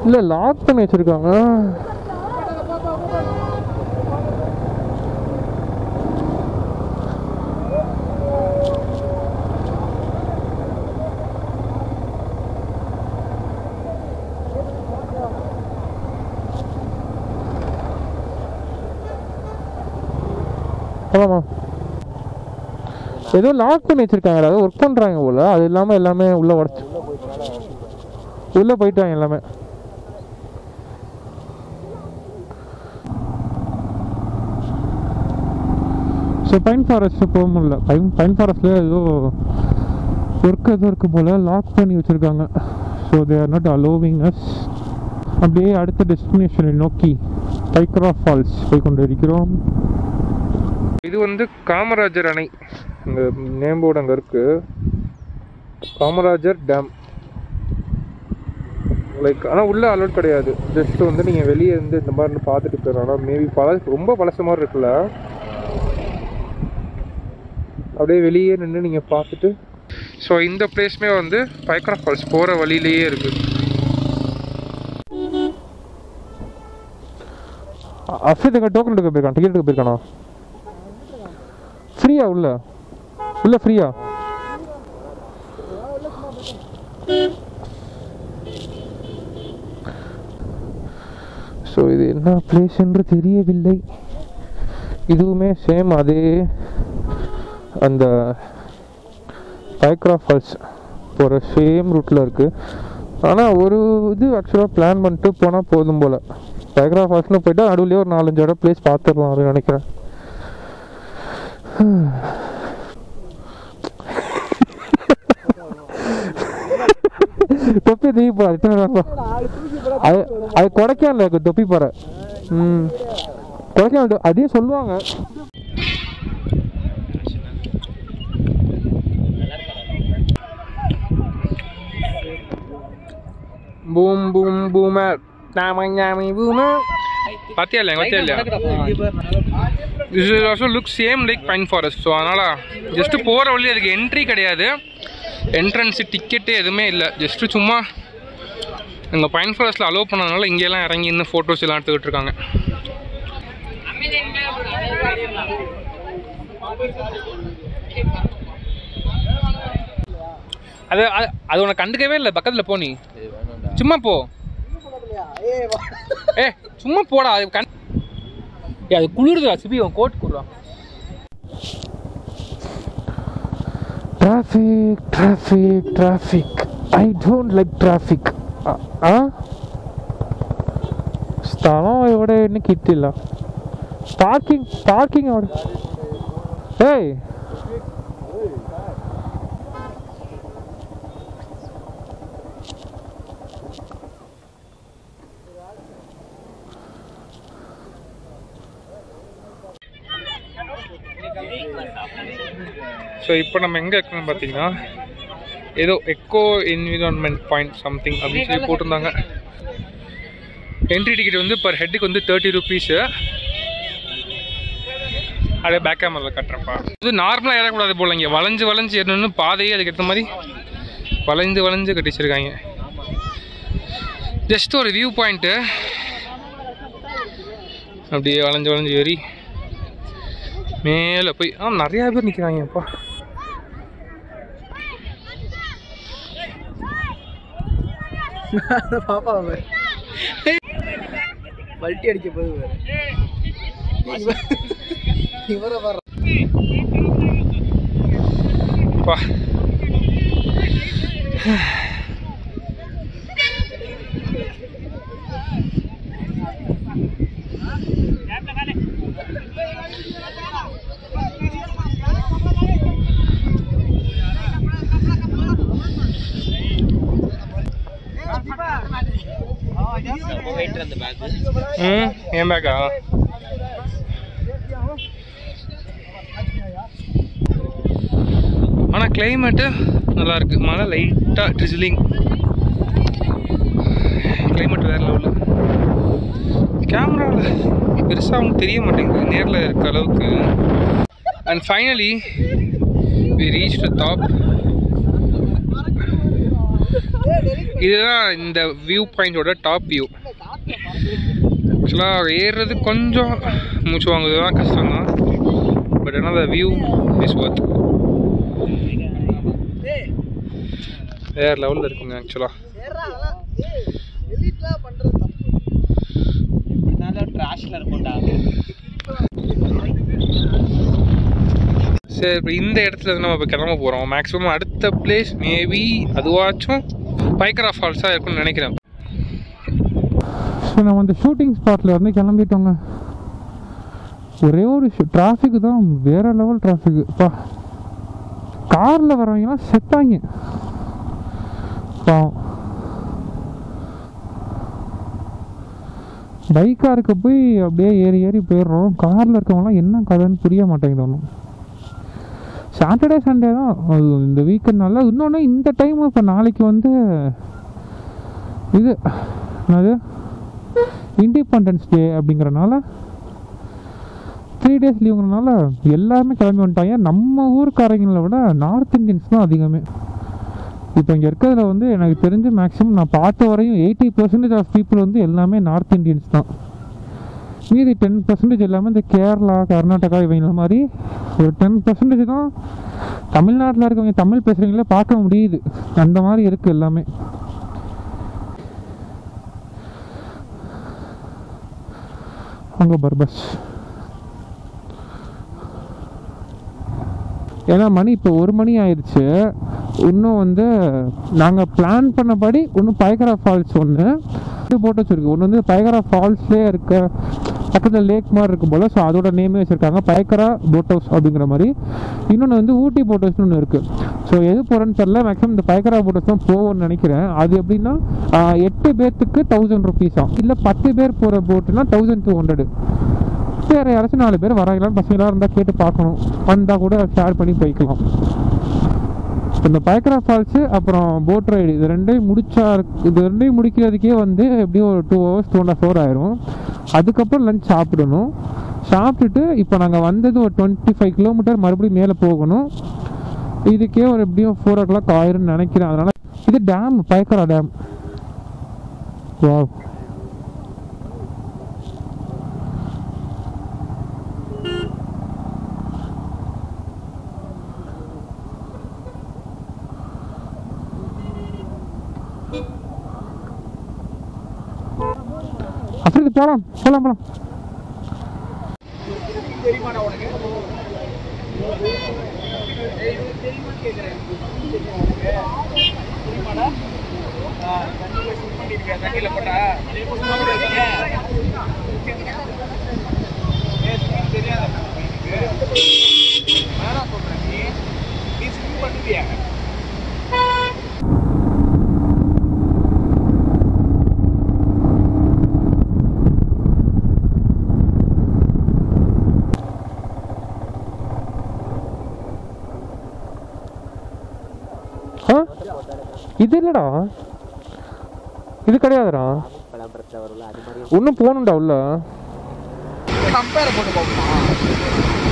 இல்லை லாக் பண்ணி வச்சுருக்காங்க ஆமாம்மா ஏதோ லாக் பண்ணி வச்சிருக்காங்க அதாவது ஒர்க் பண்ணுறாங்க போல அது இல்லாமல் எல்லாமே உள்ளே உடச்சு உள்ளே போயிட்டாங்க எல்லாமே ஸோ பைன் ஃபாரஸ்ட் போக முடியல பைன் பைன் ஃபாரஸ்ட்டில் ஏதோ ஒர்க் எதுவும் இருக்கு போல் லாக் பண்ணி வச்சுருக்காங்க so they are not allowing us அப்படியே அடுத்த டெஸ்டினேஷனை நோக்கி பைக்ரா ஃபால்ஸ் போய் கொண்டு இருக்கிறோம் இது வந்து காமராஜர் அணை இந்த நேம் போர்டு அங்கே இருக்கு காமராஜர் டேம் லைக் ஆனால் உள்ளே அலோட் கிடையாது ஜஸ்ட் வந்து நீங்கள் வெளியே இருந்து இந்த மாதிரி இருந்து பார்த்துட்டு போயிடலாம் ஆனால் மேபி பழ ரொம்ப பழச மாதிரி இருக்குல்ல அப்படியே வெளியே நின்று நீங்கள் பார்த்துட்டு ஸோ இந்த பிளேஸ்மே வந்து பைக்ரா ஃபால்ஸ் போகிற வழியிலேயே இருக்குது அஃபித் எங்க டோக்கன் எடுக்க போயிருக்கான் டிக்கெட் எடுக்க போயிருக்கானா ஃப்ரீயா உள்ள உள்ள ஃப்ரீயா ஸோ இது என்ன பிளேஸ் என்று தெரியவில்லை இதுவுமே சேம் அதே அந்த பைக்ரா ஃபால்ஸ் போகிற சேம் ரூட்டில் இருக்குது ஆனால் ஒரு இது ஆக்சுவலாக பிளான் பண்ணிட்டு போனால் போதும் போல் பைக்ரா ஃபால்ஸ்னு போயிட்டா நடுவுலேயே ஒரு நாலஞ்சு இடம் பிளேஸ் பார்த்துடலாம் அப்படின்னு நினைக்கிறேன் தொப்பி தூக்கி போற இத்தனை நேரம் அது அது கொடைக்கானல இருக்கு தொப்பி போற ம் கொடைக்கானல் அதையும் சொல்லுவாங்க பூம் பூம் பூமர் நாம ஞாமி பூமர் பாத்தியா இல்லையா பாத்தியா இல்லையா this is also look same like pine forest so அதனால் ஜஸ்ட்டு போகிற வழி அதுக்கு என்ட்ரி கிடையாது என்ட்ரன்ஸு டிக்கெட்டு எதுவுமே இல்லை ஜஸ்ட்டு சும்மா இந்த பைன் ஃபாரஸ்ட்டில் அலோவ் பண்ணதுனால இங்கெல்லாம் இறங்கி இன்னும் ஃபோட்டோஸ் எல்லாம் எடுத்துக்கிட்டு இருக்காங்க அது அது- அது உனக்கு கண்டுக்கவே இல்லை பக்கத்தில் போ நீ சும்மா போ ஏ சும்மா போடா அது கண் ஏ அது குளிருதா சிபி உன் கோட் குடுறா traffic traffic traffic I don't like traffic ಆ സ്ഥലം ഇവിടെ ഇനി കിട്ടില്ല പാർക്കിംഗ് പാർക്കിംഗ് അവിടെ ഏയ് ஸோ இப்போ நம்ம எங்கே இருக்கோம்னு பார்த்தீங்கன்னா ஏதோ எக்கோ என்விரான்மெண்ட் பாயிண்ட் சம்திங் அப்படின்னு சொல்லி போட்டிருந்தாங்க என்ட்ரி டிக்கெட் வந்து பர் ஹெட்டுக்கு வந்து தேர்ட்டி ருபீஸு அப்படியே பேக் கேமரில் கட்டுறப்பா இது நார்மலாக ஏறக்கூடாது போல இங்கே வளைஞ்சு வளைஞ்சு ஏறணும்னு பாதையே அதுக்கேற்ற மாதிரி வளைஞ்சு வளைஞ்சு கட்டி வச்சிருக்காங்க ஜஸ்ட் ஒரு வியூ பாயிண்ட்டு அப்படியே வளைஞ்சு வளைஞ்சு ஏறி மேலே போய் ஆ நிறையா பேர் நிற்கிறாங்க அப்பா பாப்பா அவர் பல்ட்டி அடிக்க போகுது இவர். இவரை வர அப்பா ம் ஏன் பேக்கா ஆனால் கிளைமேட்டு நல்லா இருக்கு மழை லைட்டாக ட்ரிசிலிங் கிளைமேட் வேற லெவலில் கேமராவில் பெருசாக அவனுக்கு தெரிய மாட்டேங்குது நேரில் இருக்க அளவுக்கு and finally we reach the top இதுதான் இந்த வியூ பாயிண்டோட டாப் வியூ ஆக்சுவலாக ஏறுறது கொஞ்சம் மூச்சு வாங்குறது தான் கஷ்டம் தான் பட் ஆனால் அந்த வியூ இஸ் ஒர்த் வேறு லெவலில் இருக்குங்க ஆக்சுவலாக சேர்றா அதெல்லாம் ஏய் எலிட்லாம் பண்றது தப்பு ட்ராஷ்ல இருக்கும்டா சரி இப்போ இந்த இடத்துல இருந்து நம்ம இப்போ கிளம்ப போகிறோம் மேக்ஸிமம் அடுத்த பிளேஸ் மேபி அதுவாச்சும் பைக்கரா ஃபால்ஸாக இருக்கும்னு நினைக்கிறேன் ஸோ நம்ம அந்த ஷூட்டிங் ஸ்பாட்டில் வந்து கிளம்பிட்டோங்க ஒரே ஒரு டிராஃபிக் தான் வேற லெவல் டிராஃபிக் பா காரில் வரவங்கலாம் செத்தாங்க பாவம் பைக்காருக்கு போய் அப்படியே ஏறி ஏறி போயிடுறோம் காரில் இருக்கவங்களாம் என்ன கதைன்னு புரிய மாட்டேங்குது ஒன்றும் சாட்டர்டே சண்டே தான் அது இந்த வீக்கெண்ட்னால இன்னொன்று இந்த டைம் இப்போ நாளைக்கு வந்து இது என்னது இண்டிபெண்டன்ஸ் டே அப்படிங்கிறனால த்ரீ டேஸ் லீவுங்கிறனால எல்லாருமே கிளம்பி வந்துட்டாங்க நம்ம ஊருக்காரங்களை விட நார்த் இந்தியன்ஸ் தான் அதிகமே இப்போ இங்கே இருக்கிறதுல வந்து எனக்கு தெரிஞ்சு மேக்ஸிமம் நான் பார்த்த வரையும் எயிட்டி பர்சன்டேஜ் ஆஃப் பீப்புள் வந்து எல்லாமே நார்த் இந்தியன்ஸ் தான் மீதி டென் பர்சன்டேஜ் எல்லாமே இந்த கேரளா கர்நாடகா இவங்கள மாதிரி ஒரு டென் பர்சன்டேஜ் தான் தமிழ்நாட்டில் இருக்கவங்க தமிழ் பேசுகிறவங்கள பார்க்க முடியுது அந்த மாதிரி இருக்குது எல்லாமே அங்கே பர்பஸ் ஏன்னா மணி இப்போ ஒரு மணி ஆயிடுச்சு இன்னும் வந்து நாங்கள் பிளான் பண்ணபடி இன்னும் பயகரா ஃபால்ஸ் ஒன்று இது போட்டு வச்சுருக்கு ஒன்று வந்து பயகரா ஃபால்ஸ்லேயே இருக்க பக்கத்தில் லேக் மாதிரி இருக்கும் போல் ஸோ அதோட நேமே வச்சுருக்காங்க பயக்கரா போட் ஹவுஸ் அப்படிங்கிற மாதிரி இன்னொன்று வந்து ஊட்டி போட் ஹவுஸ்னு ஒன்று இருக்குது ஸோ எது போகிறேன்னு தெரில மேக்ஸிமம் இந்த பயக்கரா போட் ஹவுஸ் தான் போவோம்னு நினைக்கிறேன் அது எப்படின்னா ஆஹ், எட்டு பேர்த்துக்கு தௌசண்ட் ருபீஸாம் இல்லை பத்து பேர் போகிற போட்டுனா தௌசண்ட் டூ ஹண்ட்ரடு வேறு யாராச்சும் நாலு பேர் வராங்களான்னு பசங்களாக இருந்தால் கேட்டு பார்க்கணும் வந்தால் கூட ஷேர் பண்ணி போய்க்கலாம் இந்த பயக்கரா ஃபால்ஸு அப்புறம் போட் ரைடு இது ரெண்டையும் முடிச்சா இது ரெண்டையும் முடிக்கிறதுக்கே வந்து எப்படியும் ஒரு two hours two and half hour ஆயிரும் அதுக்கப்புறம் லஞ்ச் சாப்பிடணும் சாப்பிட்டுட்டு இப்போ நாங்கள் வந்தது ஒரு டுவெண்ட்டி ஃபைவ் கிலோமீட்டர் மறுபடியும் மேலே போகணும் இதுக்கே ஒரு எப்படியும் ஃபோர் ஓ கிளாக் ஆயிரும்னு நினைக்கிறேன் அதனால் இது டேம் பயக்கரா டேம் வா அப்படி போகலாம் போகலாம் போகலாம் ஆ இது இல்லைடா இது கிடையாதுடா விளம்பரத்தில் வரும்ல அது மாதிரி இன்னும் போகணும்டா உள்ள கம்பேர் போட்டு பார்ப்போமா